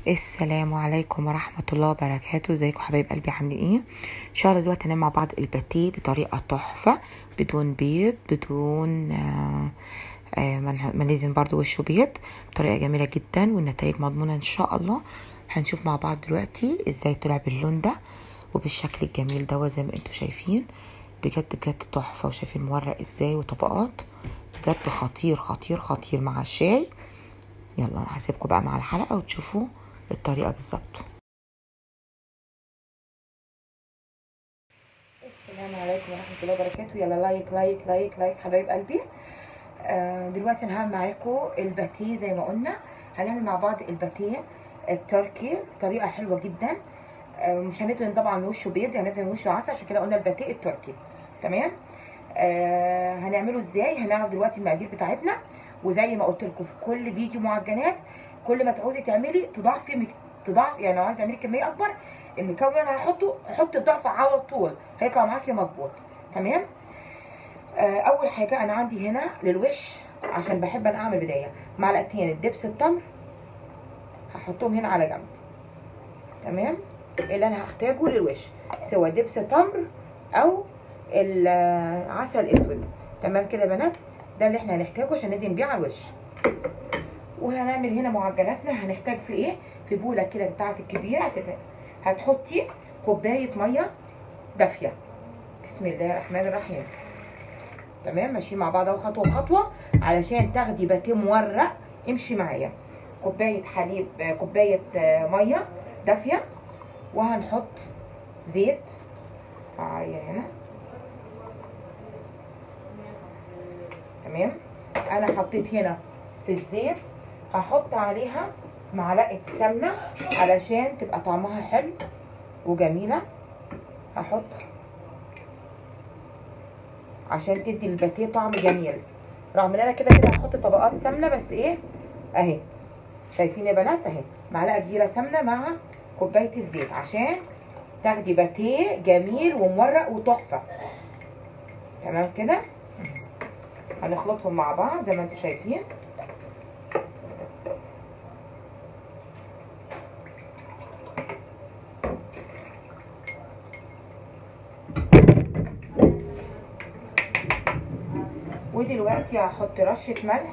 السلام عليكم ورحمة الله وبركاته ازيكم حبايب قلبي عاملين ايه ان شاء الله دلوقتي هنعمل مع بعض الباتيه بطريقة تحفة بدون بيض بدون آه آه ما ما ندهن برضو وشه بيض بطريقة جميلة جدا والنتائج مضمونة ان شاء الله هنشوف مع بعض دلوقتي ازاي طلع باللون ده وبالشكل الجميل ده زي ما انتم شايفين بجد بجد تحفة وشايفين مورق ازاي وطبقات بجد خطير خطير خطير مع الشاي يلا هسيبكم بقى مع الحلقة وتشوفوا الطريقة بالظبط السلام عليكم ورحمة الله وبركاته يلا لايك لايك لايك لايك حبايب قلبي آه دلوقتي انا هعمل معاكم الباتيه زي ما قلنا هنعمل مع بعض الباتيه التركي بطريقة حلوة جدا آه مش هندهن طبعا وشه بيض هندهن وشه عسل عشان كده قلنا الباتيه التركي تمام آه هنعمله ازاي هنعرف دلوقتي المقادير بتاعتنا وزي ما قلت لكم في كل فيديو معجنات كل ما تعوزي تعملي تضاعفي مك... تضاعف يعني لو عايزه تعملي كميه اكبر المكون اللي انا هحطه حطي الضعف على طول هيطلع معاكي مظبوط تمام آه اول حاجه انا عندي هنا للوش عشان بحب انا اعمل بدايه معلقتين الدبس التمر هحطهم هنا على جنب تمام اللي انا هحتاجه للوش سواء دبس تمر او العسل اسود تمام كده يا بنات ده اللي احنا هنحتاجه عشان ندهن بيه على الوش وهنعمل هنا معجناتنا هنحتاج في ايه في بوله كده بتاعتك كبيره هتحطي كوبايه ميه دافيه بسم الله الرحمن الرحيم تمام ماشيين مع بعض اهو خطوه بخطوه علشان تاخدي باتيه مورق امشي معايا كوبايه حليب كوبايه ميه دافيه وهنحط زيت معايا هنا تمام انا حطيت هنا في الزيت هحط عليها معلقه سمنه علشان تبقى طعمها حلو وجميله هحط عشان تدي الباتيه طعم جميل رغم ان انا كده كده هحط طبقات سمنه بس ايه اهي شايفين يا بنات اهي معلقه كبيره سمنه مع كوبايه الزيت عشان تاخدي باتيه جميل ومورق وتحفه تمام كده هنخلطهم مع بعض زي ما انتم شايفين ودلوقتي هحط رشه ملح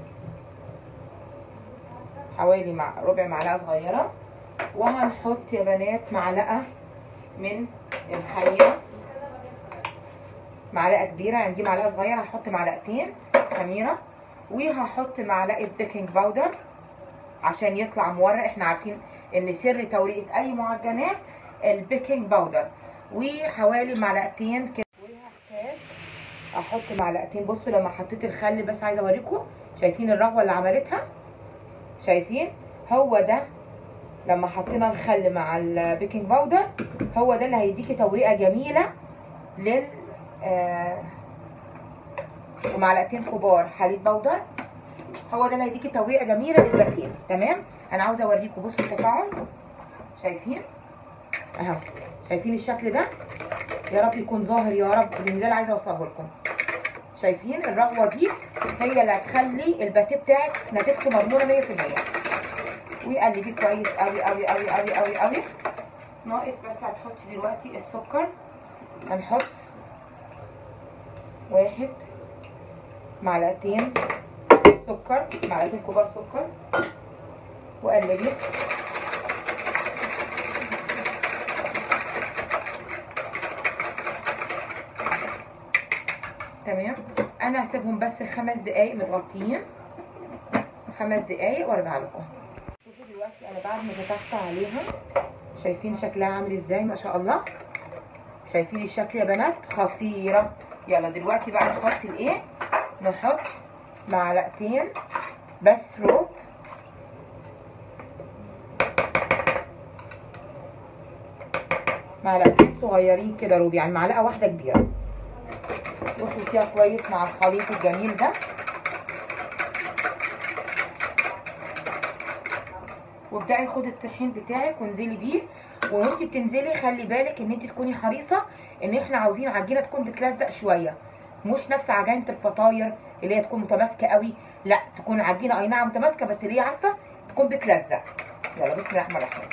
حوالي مع ربع معلقه صغيره وهنحط يا بنات معلقه من الحيه معلقه كبيره عندي معلقه صغيره هحط معلقتين خميره وهحط معلقه بيكنج باودر عشان يطلع مورق احنا عارفين ان سر توريقه اي معجنات البيكنج باودر وحوالي معلقتين كده وهحتاج احط معلقتين بصوا لما حطيت الخل بس عايزه اوريكم شايفين الرغوه اللي عملتها شايفين هو ده لما حطينا الخل مع البيكنج باودر هو ده اللي هيديكي توريقه جميله لل آه ومعلقتين كبار حليب بودر هو ده اللي هيديكي توريقه جميله للباتيه تمام انا عاوزه اوريكم بصوا التفاعل شايفين اهو شايفين الشكل ده يا رب يكون ظاهر يا رب لان ده اللي عايزه اوصله لكم شايفين الرغوه دي هي اللي هتخلي الباتيه بتاعك نتيجته مضمونه 100% وقلبيه كويس قوي قوي قوي قوي قوي قوي ناقص بس هتحطي دلوقتي السكر هنحط واحد معلقتين سكر معلقتين كبار سكر وقلبي تمام انا هسيبهم بس خمس دقايق متغطيين خمس دقايق وارجع لكم شوفوا دلوقتي انا بعد ما فتحت عليها شايفين شكلها عامل ازاي ما شاء الله شايفين الشكل يا بنات خطيره يلا دلوقتي بقى نحط الايه نحط معلقتين بس روب معلقتين صغيرين كده روب يعني معلقه واحده كبيره واخلطيها كويس مع الخليط الجميل ده وابداي خدي الطحين بتاعك وانزلي بيه وانت بتنزلي خلي بالك ان انت تكوني حريصه ان احنا عاوزين عجينه تكون بتلزق شويه مش نفس عجينه الفطاير اللي هي تكون متماسكه قوي لا تكون عجينه اي نعم متماسكه بس اللي هي عارفه تكون بتلزق يلا بسم الله الرحمن الرحيم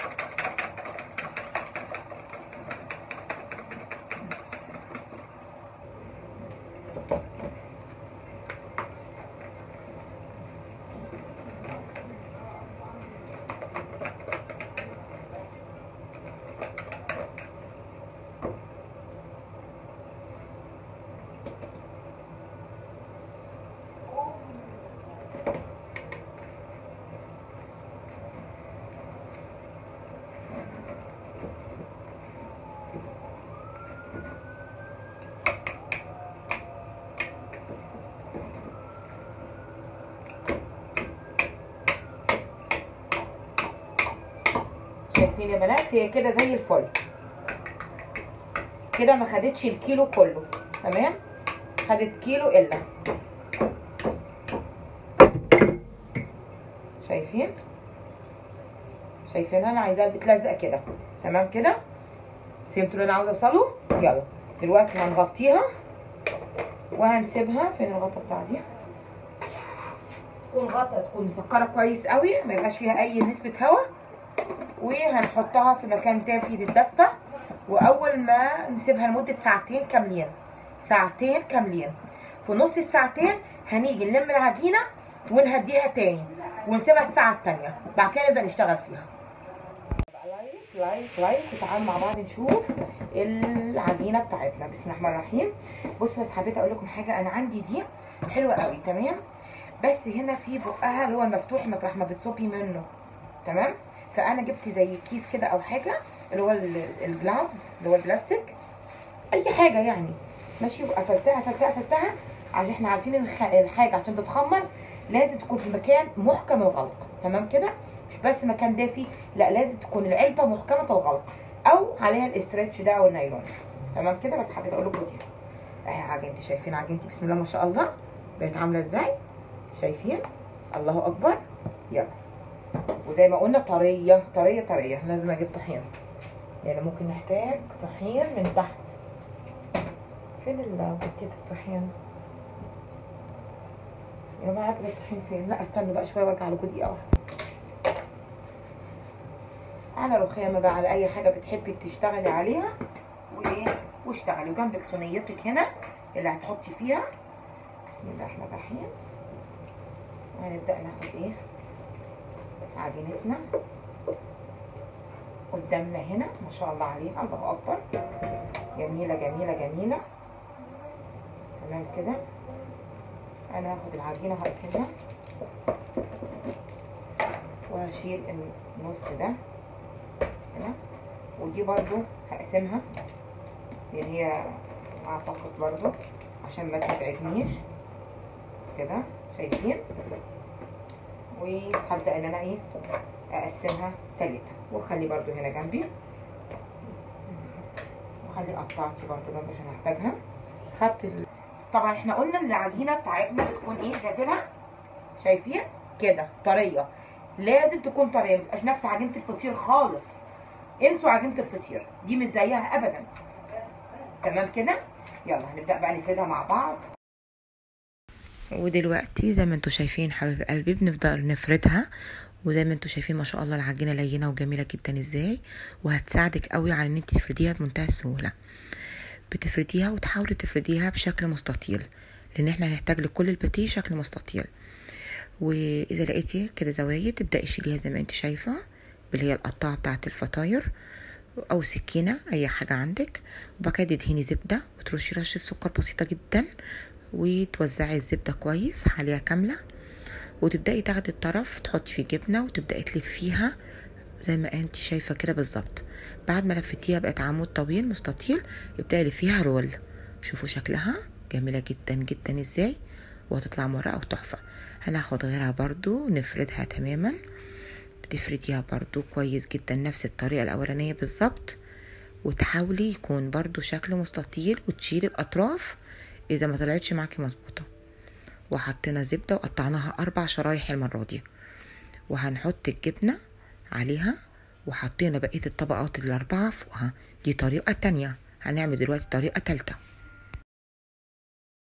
شايفين يا بنات هي كده زي الفل كده ما خدتش الكيلو كله تمام خدت كيلو الا شايفين شايفين انا عايزاها بتلزق كده تمام كده فهمتوا اللي انا عاوزه اوصله يلا دلوقتي هنغطيها وهنسيبها فين الغطا بتاع دي تكون غطا تكون مسكره كويس قوي ما يبقاش فيها اي نسبه هواء وهنحطها في مكان دافي تتدفى واول ما نسيبها لمده ساعتين كاملين ساعتين كاملين في نص الساعتين هنيجي نلم العجينه ونهديها تاني ونسيبها الساعه التانيه بعد كده نبدا نشتغل فيها لايك لايك لايك وتعالوا مع بعض نشوف العجينه بتاعتنا بسم الله الرحمن الرحيم بصوا بس حبيت اقول لكم حاجه انا عندي دي حلوه قوي تمام بس هنا في بقها اللي هو المفتوح مطرح ما بتصبي منه تمام فانا جبت زي كيس كده او حاجه اللي هو الجلافز اللي هو البلاستيك اي حاجه يعني ماشي وقفلتها قفلتها قفلتها عشان احنا عارفين ان الخ- الحاجه عشان تتخمر لازم تكون في مكان محكم الغلق تمام كده مش بس مكان دافي لا لازم تكون العلبه محكمه الغلق او عليها الاسترتش ده او النايلون تمام كده بس حبيت اقول لكم دي اهي عجينتي شايفين عجينتي بسم الله ما شاء الله بقت عامله ازاي شايفين الله اكبر يلا وزي ما قلنا طريه طريه طريه لازم اجيب طحين يعني ممكن نحتاج طحين من تحت فين البتيت الطحين يا جماعه كده الطحين فين لا استنوا بقى شويه وارجع لكم دقيقه واحده على رخامه بقى على اي حاجه بتحبي تشتغلي عليها وايه واشتغلي وجنبك صينيتك هنا اللي هتحطي فيها بسم الله الرحمن الرحيم وهنبدا ناخد ايه عجينتنا قدامنا هنا ما شاء الله عليها الله اكبر جميله جميله جميله تمام كده انا هاخد العجينه وهقسمها وهشيل النص ده هنا ودي برضو هقسمها لان هي اعتقد برضو عشان ما تتعبنيش كده شايفين وهبدا ان انا ايه اقسمها تلاته واخلي برضو هنا جنبي وخلي قطعتي برضو جنبي عشان احتاجها خدت ال... طبعا احنا قلنا ان العجينه بتاعتنا بتكون ايه شايفينها شايفين كده طريه لازم تكون طريه ما تبقاش نفس عجينه الفطير خالص انسوا عجينه الفطير دي مش زيها ابدا تمام كده يلا هنبدا بقى نفردها مع بعض ودلوقتي زي ما انتوا شايفين حبيب قلبي بنفضل نفردها وزي ما انتوا شايفين ما شاء الله العجينه لينه وجميله جدا ازاي وهتساعدك قوي على ان انت تفرديها بمنتهى السهوله بتفرديها وتحاولي تفرديها بشكل مستطيل لان احنا هنحتاج لكل الباتيه شكل مستطيل واذا لقيتي كده زوايد تبداي شيليها زي ما انت شايفه اللي هي القطاعه بتاعه الفطاير او سكينه اي حاجه عندك وبعد كده تدهني زبده وترشي رشه سكر بسيطه جدا وتوزعي الزبده كويس عليها كامله وتبداي تاخدي الطرف تحطي فيه جبنه وتبداي تلفيها زي ما انت شايفه كده بالظبط بعد ما لفتيها بقت عمود طويل مستطيل ابداي لفيها رول شوفوا شكلها جميله جدا جدا ازاي وهتطلع مرقه وتحفه هناخد غيرها برضو نفردها تماما بتفرديها برضو كويس جدا نفس الطريقه الاولانيه بالظبط وتحاولي يكون برضو شكله مستطيل وتشيلي الاطراف اذا ما طلعتش معاكي مظبوطه وحطينا زبده وقطعناها اربع شرايح المره دي وهنحط الجبنه عليها وحطينا بقيه الطبقات الاربعه فوقها دي طريقه تانية هنعمل دلوقتي طريقه تالتة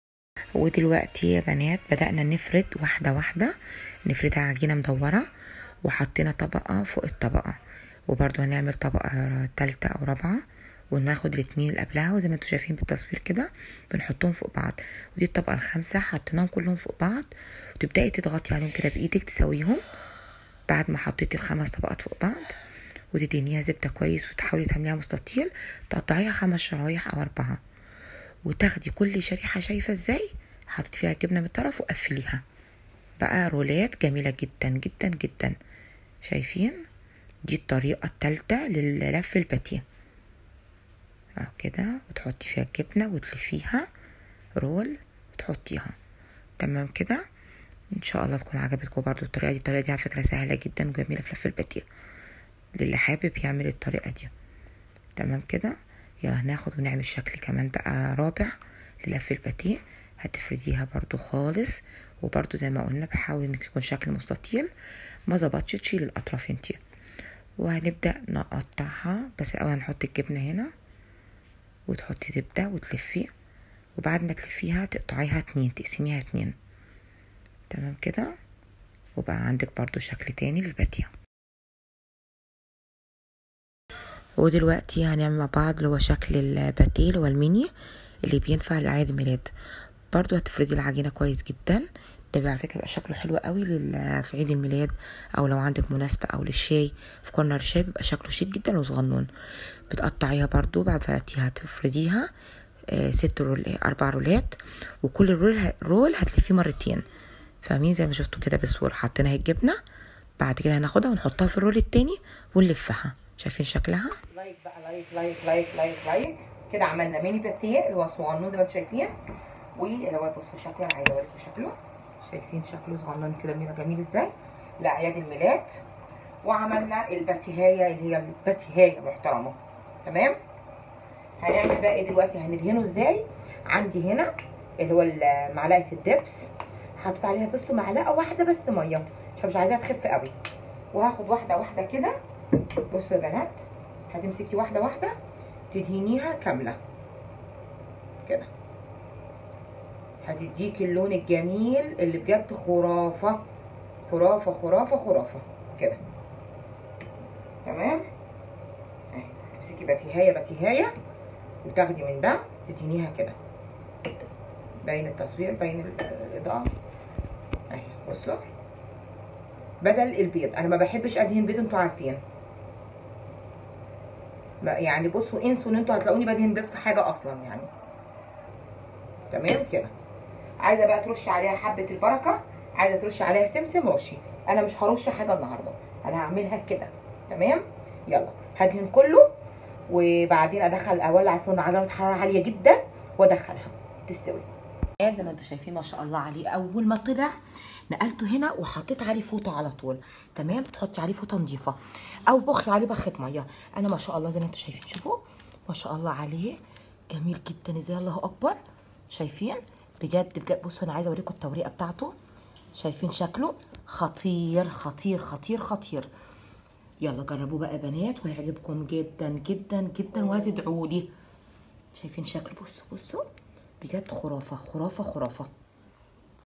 ودلوقتي يا بنات بدأنا نفرد واحدة واحدة نفردها عجينة مدورة وحطينا طبقة فوق الطبقة وبرضو هنعمل طبقة تالتة أو رابعة وناخد الاتنين اللي قبلها وزي ما انتوا شايفين بالتصوير كده بنحطهم فوق بعض ودي الطبقة الخامسة حطيناهم كلهم فوق بعض وتبدأي تضغطي عليهم كده بإيدك تسويهم بعد ما حطيتي الخمس طبقات فوق بعض وتدهنيها زبدة كويس وتحاولي تعمليها مستطيل تقطعيها خمس شرايح أو أربعة وتاخدي كل شريحة شايفة ازاي حطيت فيها الجبنة من الطرف وقفليها بقى رولات جميلة جدا جدا جدا شايفين دي الطريقة التالتة لللف الباتيه اهو كده وتحطي فيها الجبنة وتلفيها رول وتحطيها تمام كده ان شاء الله تكون عجبتكم برضو الطريقة دي الطريقة دي على فكرة سهلة جدا وجميلة في لف الباتيه للي حابب يعمل الطريقة دي تمام كده يلا هناخد ونعمل شكل كمان بقى رابع للف الباتيه هتفرديها برضو خالص وبرضو زي ما قلنا بحاول انك تكون شكل مستطيل ما ظبطش تشيل الاطراف انتي وهنبدأ نقطعها بس الاول هنحط الجبنة هنا وتحطي زبدة وتلفي وبعد ما تلفيها تقطعيها اتنين تقسميها اتنين تمام كده وبقى عندك برضو شكل تاني للباتيه ودلوقتي هنعمل مع بعض اللي هو شكل الباتيه اللي هو الميني اللي بينفع لعيد الميلاد برضو هتفردي العجينة كويس جدا ده على فكرة بيبقى شكله حلو قوي لل... في عيد الميلاد او لو عندك مناسبة او للشاي في كورنر الشاي بيبقى شكله شيك جدا وصغنون بتقطعيها برضو بعد فردتيها تفرديها آه ست رول اربع رولات وكل رول رول هتلفيه مرتين فاهمين زي ما شفتوا كده بالصورة حطينا الجبنة بعد كده هناخدها ونحطها في الرول التاني ونلفها شايفين شكلها لايك بقى لايك لايك لايك لايك لايك كده عملنا ميني باتيه اللي هو صغنون زي ما انتم شايفين واللي هو بصوا شكله انا عايزه اوريكم شكله شايفين شكله صغنن كده جميل جميل ازاي لاعياد الميلاد وعملنا الباتيهايه اللي هي الباتيهايه محترمه تمام هنعمل بقى ايه دلوقتي هندهنه ازاي عندي هنا اللي هو معلقه الدبس حطيت عليها بصوا معلقه واحده بس ميه عشان مش عايزاها تخف قوي وهاخد واحده واحده كده بصوا يا بنات هتمسكي واحده واحده تدهنيها كامله كده هتديكي اللون الجميل اللي بجد خرافه خرافه خرافه خرافه كده تمام اهي تمسكي باتيهايه باتيهايه وتاخدي من ده تدهنيها كده باين التصوير باين الاضاءه اهي بصوا بدل البيض انا ما بحبش ادهن بيض انتوا عارفين يعني بصوا انسوا ان انتوا هتلاقوني بدهن بيض في حاجه اصلا يعني تمام كده عايزه بقى ترشي عليها حبه البركه عايزه ترشي عليها سمسم رشي انا مش هرش حاجه النهارده انا هعملها كده تمام يلا هدهن كله وبعدين ادخل اولع الفرن على درجه حراره عاليه جدا وادخلها تستوي زي ما انتم شايفين ما شاء الله عليه اول ما طلع نقلته هنا وحطيت عليه فوطه على طول تمام بتحطي عليه فوطه نظيفه او بخي عليه بخه ميه انا ما شاء الله زي ما انتم شايفين شوفوا ما شاء الله عليه جميل جدا ازاي الله اكبر شايفين بجد بجد بصوا انا عايزه اوريكم التوريقه بتاعته شايفين شكله خطير خطير خطير خطير يلا جربوه بقى يا بنات وهيعجبكم جدا جدا جدا وهتدعوا لي شايفين شكله بصوا بصوا بجد خرافه خرافه خرافه